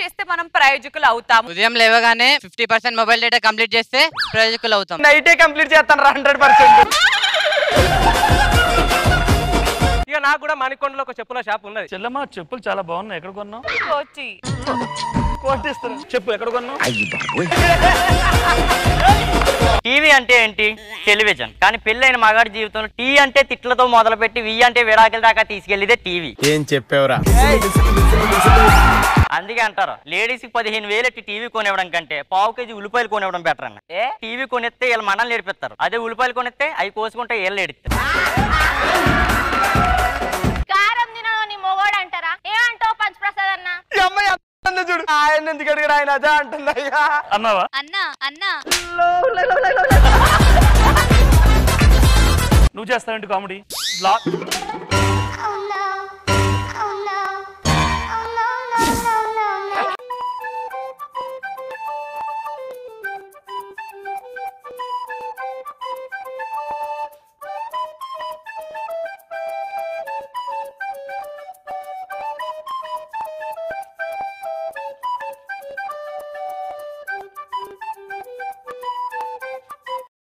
చేస్తే మనం ప్రయోజకులు అవుతాము ఉదయం లేవగానే fifty percent mobile data complete చేస్తే ప్రయోజకులు అవుతాం నైటే కంప్లీట్ చేస్తాను హండ్రెడ్ పర్సెంట్ ఇక నాకు కూడా మణికొండలో ఒక చెప్పుల షాప్ ఉన్నది చెల్లమ్మ చెప్పులు చాలా బాగున్నాయి ఎక్కడ కొన్నావు కోచి కోటిస్తాను చెప్పు ఎక్కడ కొన్నావు టీవీ అంటే ఏంటి టెలివిజన్ కానీ పెళ్ళైన మగాడి జీవితంలో టీ అంటే తిట్లతో మొదలుపెట్టి వి అంటే విడాకుల దాకా తీసుకెళ్లిదే టీవీ ఏం చెప్పావురా అందుకే అంటారు లేడీస్ కి పదిహేను వేలు ఎట్టి టీవీ కొనివ్వడం కంటే పావు కేజీ ఉల్లిపాయలు కొనివ్వడం బెటర్ అన్న ఏ టీవీ కొనిస్తే వీళ్ళు మనల్ని నేర్పిస్తారు అదే ఉల్లిపాయలు కొనిస్తే అవి కోసుకుంటే వీళ్ళు ఏడిస్తారు కారం తినను నీ మొగోడు అంటారా ఏమంటావు పంచప్రసాద్ అన్న ఈ అమ్మాయి అంటుంది చూడు ఆయన ఎందుకు అడిగాడు ఆయన అదే అంటుంది అయ్యా అన్నావా అన్నా అన్నా నువ్వు చేస్తావేంటి కామెడీ బ్లాక్